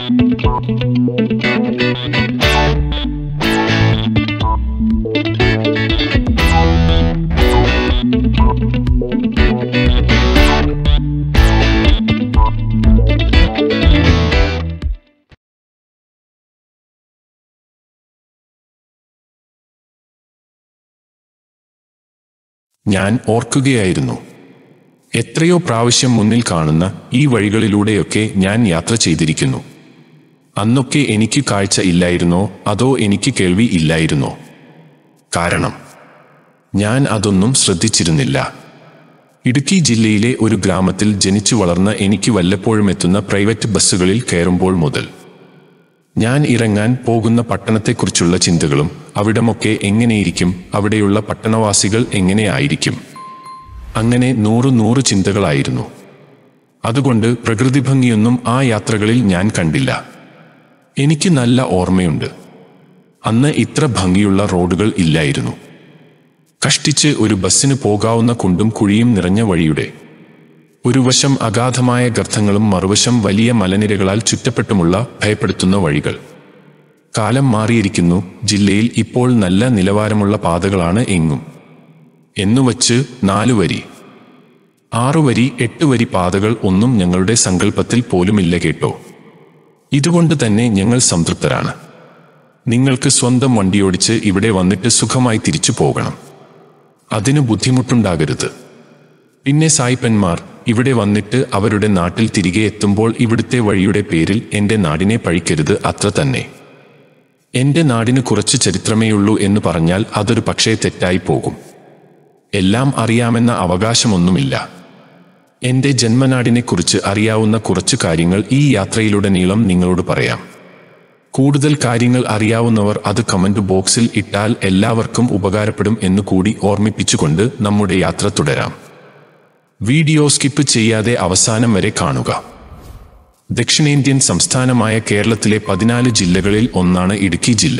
ഞാൻ ഓർക്കുകയായിരുന്നു എത്രയോ പ്രാവശ്യം മുന്നിൽ കാണുന്ന ഈ വഴികളിലൂടെയൊക്കെ ഞാൻ യാത്ര ചെയ്തിരിക്കുന്നു അന്നൊക്കെ എനിക്ക് കാഴ്ച ഇല്ലായിരുന്നോ അതോ എനിക്ക് കേൾവി ഇല്ലായിരുന്നോ കാരണം ഞാൻ അതൊന്നും ശ്രദ്ധിച്ചിരുന്നില്ല ഇടുക്കി ജില്ലയിലെ ഒരു ഗ്രാമത്തിൽ ജനിച്ചു വളർന്ന എനിക്ക് വല്ലപ്പോഴും എത്തുന്ന പ്രൈവറ്റ് ബസ്സുകളിൽ കയറുമ്പോൾ മുതൽ ഞാൻ ഇറങ്ങാൻ പോകുന്ന പട്ടണത്തെക്കുറിച്ചുള്ള ചിന്തകളും അവിടമൊക്കെ എങ്ങനെയിരിക്കും അവിടെയുള്ള പട്ടണവാസികൾ എങ്ങനെയായിരിക്കും അങ്ങനെ നൂറ് നൂറ് ചിന്തകളായിരുന്നു അതുകൊണ്ട് പ്രകൃതി ഭംഗിയൊന്നും ആ യാത്രകളിൽ ഞാൻ കണ്ടില്ല എനിക്ക് നല്ല ഓർമ്മയുണ്ട് അന്ന് ഇത്ര ഭംഗിയുള്ള റോഡുകൾ ഇല്ലായിരുന്നു കഷ്ടിച്ച് ഒരു ബസ്സിന് പോകാവുന്ന കുണ്ടും കുഴിയും നിറഞ്ഞ വഴിയുടെ ഒരു വശം അഗാധമായ ഗർത്തങ്ങളും മറുവശം വലിയ മലനിരകളാൽ ചുറ്റപ്പെട്ടുമുള്ള ഭയപ്പെടുത്തുന്ന വഴികൾ കാലം മാറിയിരിക്കുന്നു ജില്ലയിൽ ഇപ്പോൾ നല്ല നിലവാരമുള്ള പാതകളാണ് എങ്ങും എന്നുവച്ച് നാലു വരി ആറു വരി എട്ട് വരി പാതകൾ ഒന്നും ഞങ്ങളുടെ സങ്കല്പത്തിൽ പോലുമില്ല കേട്ടോ ഇതുകൊണ്ട് തന്നെ ഞങ്ങൾ സംതൃപ്തരാണ് നിങ്ങൾക്ക് സ്വന്തം വണ്ടിയോടിച്ച് ഇവിടെ വന്നിട്ട് സുഖമായി തിരിച്ചു പോകണം അതിന് ബുദ്ധിമുട്ടുണ്ടാകരുത് പിന്നെ സായിപ്പന്മാർ ഇവിടെ വന്നിട്ട് അവരുടെ നാട്ടിൽ തിരികെ എത്തുമ്പോൾ ഇവിടുത്തെ വഴിയുടെ പേരിൽ എന്റെ നാടിനെ പഴിക്കരുത് അത്ര തന്നെ എന്റെ നാടിന് കുറച്ച് ചരിത്രമേയുള്ളൂ എന്ന് പറഞ്ഞാൽ അതൊരു പക്ഷേ തെറ്റായി പോകും എല്ലാം അറിയാമെന്ന അവകാശമൊന്നുമില്ല എന്റെ ജന്മനാടിനെക്കുറിച്ച് അറിയാവുന്ന കുറച്ചു കാര്യങ്ങൾ ഈ യാത്രയിലുടനീളം നിങ്ങളോട് പറയാം കൂടുതൽ കാര്യങ്ങൾ അറിയാവുന്നവർ അത് കമന്റ് ബോക്സിൽ ഇട്ടാൽ എല്ലാവർക്കും ഉപകാരപ്പെടും എന്ന് കൂടി ഓർമ്മിപ്പിച്ചുകൊണ്ട് നമ്മുടെ യാത്ര തുടരാം വീഡിയോ സ്കിപ്പ് ചെയ്യാതെ അവസാനം വരെ കാണുക ദക്ഷിണേന്ത്യൻ സംസ്ഥാനമായ കേരളത്തിലെ പതിനാല് ജില്ലകളിൽ ഒന്നാണ് ഇടുക്കി ജില്ല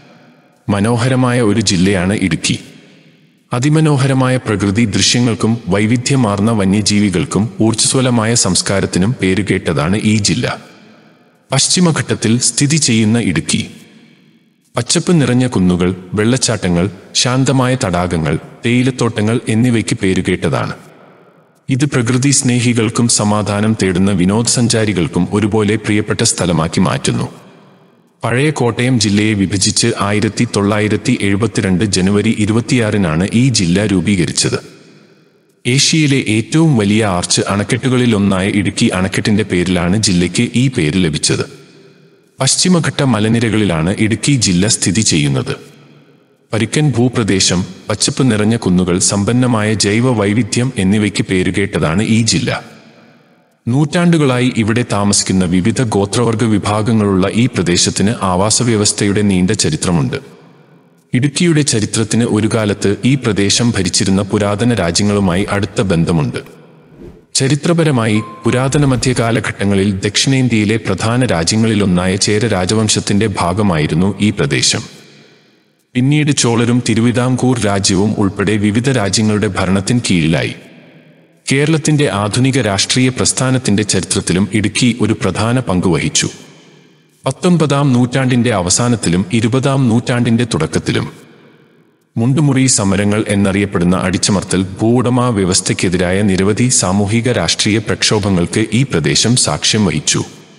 മനോഹരമായ ഒരു ജില്ലയാണ് ഇടുക്കി അതിമനോഹരമായ പ്രകൃതി ദൃശ്യങ്ങൾക്കും വൈവിധ്യമാർന്ന വന്യജീവികൾക്കും ഊർജ്ജസ്വലമായ സംസ്കാരത്തിനും പേരുകേട്ടതാണ് ഈ ജില്ല പശ്ചിമഘട്ടത്തിൽ സ്ഥിതി ചെയ്യുന്ന ഇടുക്കി പച്ചപ്പ് നിറഞ്ഞ കുന്നുകൾ വെള്ളച്ചാട്ടങ്ങൾ ശാന്തമായ തടാകങ്ങൾ തേയിലത്തോട്ടങ്ങൾ എന്നിവയ്ക്ക് പേരുകേട്ടതാണ് ഇത് പ്രകൃതി സ്നേഹികൾക്കും സമാധാനം തേടുന്ന വിനോദസഞ്ചാരികൾക്കും ഒരുപോലെ പ്രിയപ്പെട്ട സ്ഥലമാക്കി മാറ്റുന്നു പഴയ കോട്ടയം ജില്ലയെ വിഭജിച്ച് ആയിരത്തി തൊള്ളായിരത്തി എഴുപത്തിരണ്ട് ജനുവരി ഇരുപത്തിയാറിനാണ് ഈ ജില്ല രൂപീകരിച്ചത് ഏഷ്യയിലെ ഏറ്റവും വലിയ ആർച്ച് അണക്കെട്ടുകളിലൊന്നായ ഇടുക്കി അണക്കെട്ടിന്റെ പേരിലാണ് ജില്ലയ്ക്ക് ഈ പേര് ലഭിച്ചത് പശ്ചിമഘട്ട മലനിരകളിലാണ് ഇടുക്കി ജില്ല സ്ഥിതി ചെയ്യുന്നത് പരുക്കൻ ഭൂപ്രദേശം പച്ചപ്പ് നിറഞ്ഞ കുന്നുകൾ സമ്പന്നമായ ജൈവ വൈവിധ്യം എന്നിവയ്ക്ക് പേരുകേട്ടതാണ് ഈ ജില്ല നൂറ്റാണ്ടുകളായി ഇവിടെ താമസിക്കുന്ന വിവിധ ഗോത്രവർഗ വിഭാഗങ്ങളുള്ള ഈ പ്രദേശത്തിന് ആവാസവ്യവസ്ഥയുടെ നീണ്ട ചരിത്രമുണ്ട് ഇടുക്കിയുടെ ചരിത്രത്തിന് ഒരു കാലത്ത് ഈ പ്രദേശം ഭരിച്ചിരുന്ന പുരാതന രാജ്യങ്ങളുമായി അടുത്ത ബന്ധമുണ്ട് ചരിത്രപരമായി പുരാതന മധ്യകാലഘട്ടങ്ങളിൽ ദക്ഷിണേന്ത്യയിലെ പ്രധാന രാജ്യങ്ങളിലൊന്നായ ചേര രാജവംശത്തിന്റെ ഭാഗമായിരുന്നു ഈ പ്രദേശം പിന്നീട് ചോളരും തിരുവിതാംകൂർ രാജ്യവും ഉൾപ്പെടെ വിവിധ രാജ്യങ്ങളുടെ ഭരണത്തിൻ കീഴിലായി കേരളത്തിന്റെ ആധുനിക രാഷ്ട്രീയ പ്രസ്ഥാനത്തിന്റെ ചരിത്രത്തിലും ഇടുക്കി ഒരു പ്രധാന പങ്ക് വഹിച്ചു പത്തൊൻപതാം നൂറ്റാണ്ടിന്റെ അവസാനത്തിലും ഇരുപതാം നൂറ്റാണ്ടിന്റെ തുടക്കത്തിലും മുണ്ടുമുറി സമരങ്ങൾ എന്നറിയപ്പെടുന്ന അടിച്ചമർത്തൽ ഭൂവുടമ വ്യവസ്ഥയ്ക്കെതിരായ നിരവധി സാമൂഹിക രാഷ്ട്രീയ പ്രക്ഷോഭങ്ങൾക്ക് ഈ പ്രദേശം സാക്ഷ്യം വഹിച്ചു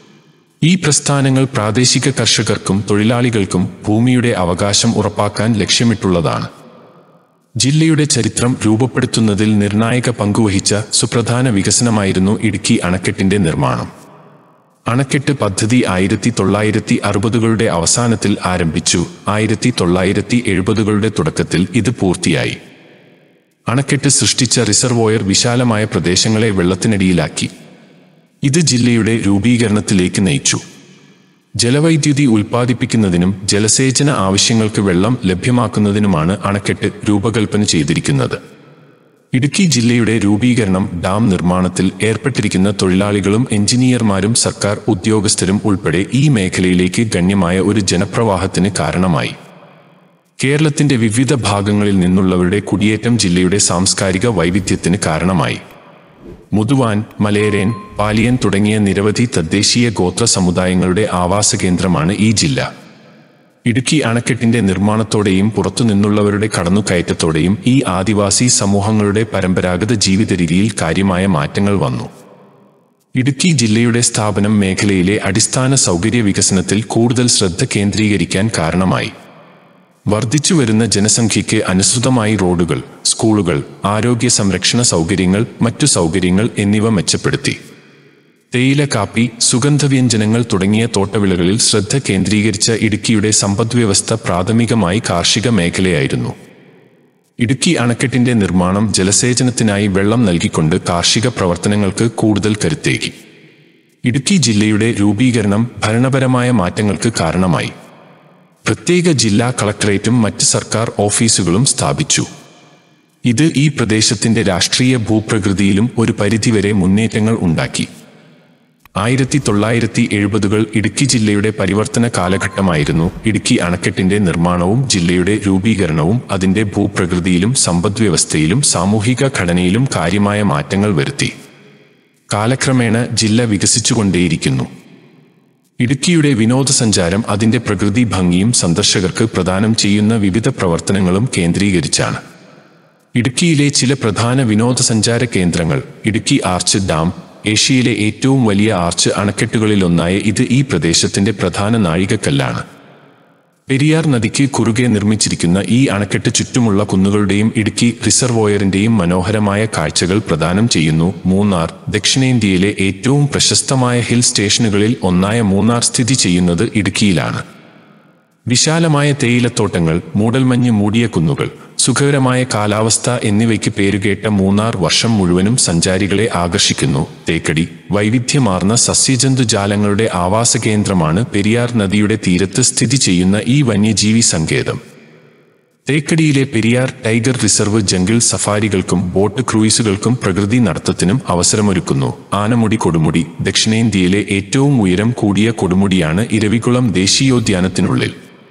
ഈ പ്രസ്ഥാനങ്ങൾ പ്രാദേശിക കർഷകർക്കും തൊഴിലാളികൾക്കും ഭൂമിയുടെ അവകാശം ഉറപ്പാക്കാൻ ലക്ഷ്യമിട്ടുള്ളതാണ് ജില്ലയുടെ ചരിത്രം രൂപപ്പെടുത്തുന്നതിൽ നിർണായക പങ്കുവഹിച്ച സുപ്രധാന വികസനമായിരുന്നു ഇടുക്കി അണക്കെട്ടിന്റെ നിർമ്മാണം അണക്കെട്ട് പദ്ധതി ആയിരത്തി തൊള്ളായിരത്തി അറുപതുകളുടെ അവസാനത്തിൽ ആരംഭിച്ചു ആയിരത്തി തൊള്ളായിരത്തി എഴുപതുകളുടെ തുടക്കത്തിൽ ഇത് പൂർത്തിയായി അണക്കെട്ട് സൃഷ്ടിച്ച റിസർവോയർ വിശാലമായ പ്രദേശങ്ങളെ വെള്ളത്തിനടിയിലാക്കി ഇത് ജില്ലയുടെ രൂപീകരണത്തിലേക്ക് നയിച്ചു ജലവൈദ്യുതി ഉൽപ്പാദിപ്പിക്കുന്നതിനും ജലസേചന ആവശ്യങ്ങൾക്ക് വെള്ളം ലഭ്യമാക്കുന്നതിനുമാണ് അണക്കെട്ട് രൂപകൽപ്പന ചെയ്തിരിക്കുന്നത് ഇടുക്കി ജില്ലയുടെ രൂപീകരണം ഡാം നിർമ്മാണത്തിൽ ഏർപ്പെട്ടിരിക്കുന്ന തൊഴിലാളികളും എഞ്ചിനീയർമാരും സർക്കാർ ഉദ്യോഗസ്ഥരും ഉൾപ്പെടെ ഈ മേഖലയിലേക്ക് ഗണ്യമായ ഒരു ജനപ്രവാഹത്തിന് കാരണമായി കേരളത്തിന്റെ വിവിധ ഭാഗങ്ങളിൽ നിന്നുള്ളവരുടെ കുടിയേറ്റം ജില്ലയുടെ സാംസ്കാരിക വൈവിധ്യത്തിന് കാരണമായി മുതുവാൻ മലേരൻ പാലിയൻ തുടങ്ങിയ നിരവധി തദ്ദേശീയ ഗോത്ര സമുദായങ്ങളുടെ ആവാസ കേന്ദ്രമാണ് ഈ ജില്ല ഇടുക്കി അണക്കെട്ടിന്റെ നിർമ്മാണത്തോടെയും പുറത്തുനിന്നുള്ളവരുടെ കടന്നുകയറ്റത്തോടെയും ഈ ആദിവാസി സമൂഹങ്ങളുടെ പരമ്പരാഗത ജീവിത രീതിയിൽ കാര്യമായ മാറ്റങ്ങൾ വന്നു ഇടുക്കി ജില്ലയുടെ സ്ഥാപനം മേഖലയിലെ അടിസ്ഥാന സൗകര്യ വികസനത്തിൽ കൂടുതൽ ശ്രദ്ധ കേന്ദ്രീകരിക്കാൻ കാരണമായി വർദ്ധിച്ചുവരുന്ന ജനസംഖ്യയ്ക്ക് അനുസൃതമായി റോഡുകൾ സ്കൂളുകൾ ആരോഗ്യ സംരക്ഷണ സൗകര്യങ്ങൾ മറ്റു സൗകര്യങ്ങൾ എന്നിവ മെച്ചപ്പെടുത്തി തേയില കാപ്പി സുഗന്ധവ്യഞ്ജനങ്ങൾ തുടങ്ങിയ തോട്ടവിളകളിൽ ശ്രദ്ധ കേന്ദ്രീകരിച്ച ഇടുക്കിയുടെ സമ്പദ്വ്യവസ്ഥ പ്രാഥമികമായി കാർഷിക മേഖലയായിരുന്നു ഇടുക്കി അണക്കെട്ടിന്റെ നിർമ്മാണം ജലസേചനത്തിനായി വെള്ളം നൽകിക്കൊണ്ട് കാർഷിക പ്രവർത്തനങ്ങൾക്ക് കൂടുതൽ കരുത്തേകി ഇടുക്കി ജില്ലയുടെ രൂപീകരണം ഭരണപരമായ മാറ്റങ്ങൾക്ക് കാരണമായി പ്രത്യേക ജില്ലാ കളക്ടറേറ്റും മറ്റ് സർക്കാർ ഓഫീസുകളും സ്ഥാപിച്ചു ഇത് ഈ പ്രദേശത്തിന്റെ രാഷ്ട്രീയ ഭൂപ്രകൃതിയിലും ഒരു പരിധിവരെ മുന്നേറ്റങ്ങൾ ഉണ്ടാക്കി ആയിരത്തി തൊള്ളായിരത്തി എഴുപതുകൾ ഇടുക്കി ജില്ലയുടെ പരിവർത്തന കാലഘട്ടമായിരുന്നു ഇടുക്കി അണക്കെട്ടിന്റെ നിർമ്മാണവും ജില്ലയുടെ രൂപീകരണവും അതിന്റെ ഭൂപ്രകൃതിയിലും സമ്പദ്വ്യവസ്ഥയിലും സാമൂഹിക ഘടനയിലും കാര്യമായ മാറ്റങ്ങൾ വരുത്തി കാലക്രമേണ ജില്ല വികസിച്ചുകൊണ്ടേയിരിക്കുന്നു ഇടുക്കിയുടെ വിനോദസഞ്ചാരം അതിന്റെ പ്രകൃതി ഭംഗിയും സന്ദർശകർക്ക് പ്രദാനം ചെയ്യുന്ന വിവിധ പ്രവർത്തനങ്ങളും കേന്ദ്രീകരിച്ചാണ് ഇടുക്കിയിലെ ചില പ്രധാന വിനോദസഞ്ചാര കേന്ദ്രങ്ങൾ ഇടുക്കി ആർച്ച് ഡാം ഏഷ്യയിലെ ഏറ്റവും വലിയ ആർച്ച് അണക്കെട്ടുകളിലൊന്നായ ഇത് ഈ പ്രദേശത്തിന്റെ പ്രധാന നാഴികക്കല്ലാണ് പെരിയാർ നദിക്ക് കുറുകെ നിർമ്മിച്ചിരിക്കുന്ന ഈ അണക്കെട്ട് ചുറ്റുമുള്ള കുന്നുകളുടെയും ഇടുക്കി റിസർവോയറിന്റെയും മനോഹരമായ കാഴ്ചകൾ പ്രദാനം ചെയ്യുന്നു മൂന്നാർ ദക്ഷിണേന്ത്യയിലെ ഏറ്റവും പ്രശസ്തമായ ഹിൽ സ്റ്റേഷനുകളിൽ ഒന്നായ മൂന്നാർ സ്ഥിതി ചെയ്യുന്നത് ഇടുക്കിയിലാണ് വിശാലമായ തേയിലത്തോട്ടങ്ങൾ മൂടൽമഞ്ഞ് മൂടിയ കുന്നുകൾ സുഖകരമായ കാലാവസ്ഥ എന്നിവയ്ക്ക് പേരുകേട്ട മൂന്നാർ വർഷം മുഴുവനും സഞ്ചാരികളെ ആകർഷിക്കുന്നു തേക്കടി വൈവിധ്യമാർന്ന സസ്യജന്തുജാലങ്ങളുടെ ആവാസ കേന്ദ്രമാണ് പെരിയാർ നദിയുടെ തീരത്ത് സ്ഥിതി ചെയ്യുന്ന ഈ വന്യജീവി സങ്കേതം തേക്കടിയിലെ പെരിയാർ ടൈഗർ റിസർവ് ജംഗിൾ സഫാരികൾക്കും ബോട്ട് ക്രൂയിസുകൾക്കും പ്രകൃതി നടത്തത്തിനും അവസരമൊരുക്കുന്നു ആനമുടി കൊടുമുടി ദക്ഷിണേന്ത്യയിലെ ഏറ്റവും ഉയരം കൂടിയ കൊടുമുടിയാണ് ഇരവികുളം ദേശീയോദ്യാനത്തിനുള്ളിൽ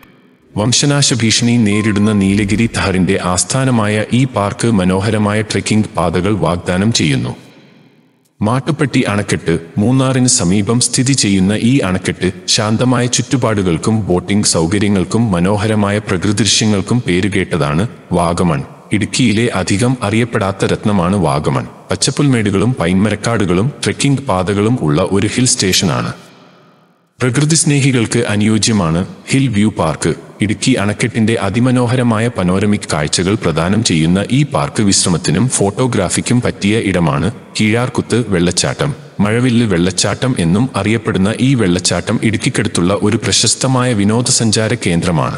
വംശനാശ ഭീഷണി നേരിടുന്ന നീലഗിരി ധാറിന്റെ ആസ്ഥാനമായ ഈ പാർക്ക് മനോഹരമായ ട്രെക്കിംഗ് പാതകൾ വാഗ്ദാനം ചെയ്യുന്നു മാട്ടുപ്പെട്ടി അണക്കെട്ട് മൂന്നാറിന് സമീപം സ്ഥിതി ചെയ്യുന്ന ഈ അണക്കെട്ട് ശാന്തമായ ചുറ്റുപാടുകൾക്കും ബോട്ടിംഗ് സൗകര്യങ്ങൾക്കും മനോഹരമായ പ്രകൃതിദൃശ്യങ്ങൾക്കും പേരുകേട്ടതാണ് വാഗമൺ ഇടുക്കിയിലെ അധികം അറിയപ്പെടാത്ത രത്നമാണ് വാഗമൺ പച്ചപ്പുൽമേടുകളും പൈൻമരക്കാടുകളും ട്രെക്കിംഗ് പാതകളും ഉള്ള ഒരു ഹിൽ സ്റ്റേഷനാണ് പ്രകൃതി സ്നേഹികൾക്ക് അനുയോജ്യമാണ് ഹിൽ വ്യൂ പാർക്ക് ഇടുക്കി അണക്കെട്ടിന്റെ അതിമനോഹരമായ പനോരമിക് കാഴ്ചകൾ പ്രദാനം ചെയ്യുന്ന ഈ പാർക്ക് വിശ്രമത്തിനും ഫോട്ടോഗ്രാഫിക്കും പറ്റിയ ഇടമാണ് കീഴാർകുത്ത് വെള്ളച്ചാട്ടം മഴവില്ല് വെള്ളച്ചാട്ടം എന്നും അറിയപ്പെടുന്ന ഈ വെള്ളച്ചാട്ടം ഇടുക്കിക്കടുത്തുള്ള ഒരു പ്രശസ്തമായ വിനോദസഞ്ചാര കേന്ദ്രമാണ്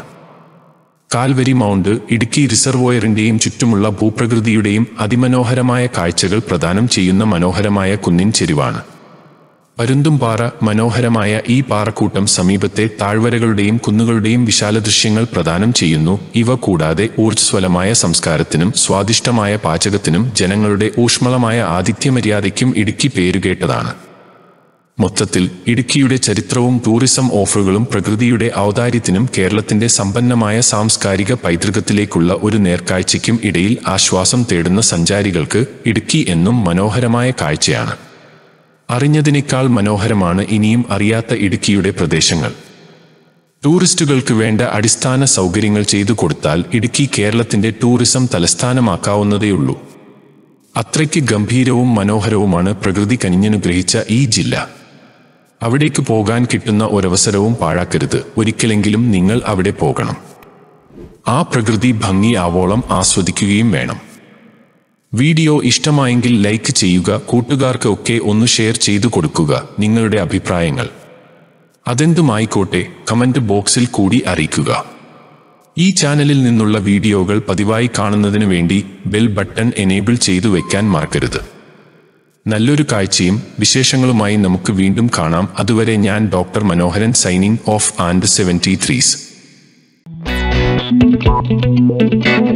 കാൽവരി മൗണ്ട് ഇടുക്കി റിസർവോയറിന്റെയും ചുറ്റുമുള്ള ഭൂപ്രകൃതിയുടെയും അതിമനോഹരമായ കാഴ്ചകൾ പ്രദാനം ചെയ്യുന്ന മനോഹരമായ കുന്നിൻ ചെരിവാണ് പരുന്തുംപാറ മനോഹരമായ ഈ പാറക്കൂട്ടം സമീപത്തെ താഴ്വരകളുടെയും കുന്നുകളുടെയും വിശാല ദൃശ്യങ്ങൾ പ്രദാനം ചെയ്യുന്നു ഇവ കൂടാതെ ഊർജ്ജസ്വലമായ സംസ്കാരത്തിനും സ്വാദിഷ്ടമായ പാചകത്തിനും ജനങ്ങളുടെ ഊഷ്മളമായ ആതിഥ്യമര്യാദയ്ക്കും ഇടുക്കി പേരുകേട്ടതാണ് മൊത്തത്തിൽ ഇടുക്കിയുടെ ചരിത്രവും ടൂറിസം ഓഫറുകളും പ്രകൃതിയുടെ ഔദാര്യത്തിനും കേരളത്തിന്റെ സമ്പന്നമായ സാംസ്കാരിക പൈതൃകത്തിലേക്കുള്ള ഒരു നേർക്കാഴ്ചയ്ക്കും ഇടയിൽ ആശ്വാസം തേടുന്ന സഞ്ചാരികൾക്ക് ഇടുക്കി എന്നും മനോഹരമായ കാഴ്ചയാണ് അറിഞ്ഞതിനേക്കാൾ മനോഹരമാണ് ഇനിയും അറിയാത്ത ഇടുക്കിയുടെ പ്രദേശങ്ങൾ ടൂറിസ്റ്റുകൾക്ക് വേണ്ട അടിസ്ഥാന സൗകര്യങ്ങൾ ചെയ്തു കൊടുത്താൽ ഇടുക്കി കേരളത്തിന്റെ ടൂറിസം തലസ്ഥാനമാക്കാവുന്നതേയുള്ളൂ അത്രയ്ക്ക് ഗംഭീരവും മനോഹരവുമാണ് പ്രകൃതി കനിഞ്ഞനുഗ്രഹിച്ച ഈ ജില്ല അവിടേക്ക് പോകാൻ കിട്ടുന്ന ഒരവസരവും പാഴാക്കരുത് ഒരിക്കലെങ്കിലും നിങ്ങൾ അവിടെ പോകണം ആ പ്രകൃതി ഭംഗി ആവോളം ആസ്വദിക്കുകയും വേണം വീഡിയോ ഇഷ്ടമായെങ്കിൽ ലൈക്ക് ചെയ്യുക കൂട്ടുകാർക്ക് ഒക്കെ ഒന്ന് ഷെയർ ചെയ്തു കൊടുക്കുക നിങ്ങളുടെ അഭിപ്രായങ്ങൾ അതെന്തുമായിക്കോട്ടെ കമന്റ് ബോക്സിൽ കൂടി അറിയിക്കുക ഈ ചാനലിൽ നിന്നുള്ള വീഡിയോകൾ പതിവായി കാണുന്നതിന് വേണ്ടി ബെൽ ബട്ടൺ എനേബിൾ ചെയ്തു വെക്കാൻ മറക്കരുത് നല്ലൊരു കാഴ്ചയും വിശേഷങ്ങളുമായി നമുക്ക് വീണ്ടും കാണാം അതുവരെ ഞാൻ doctor Manoharan signing off and seventy threes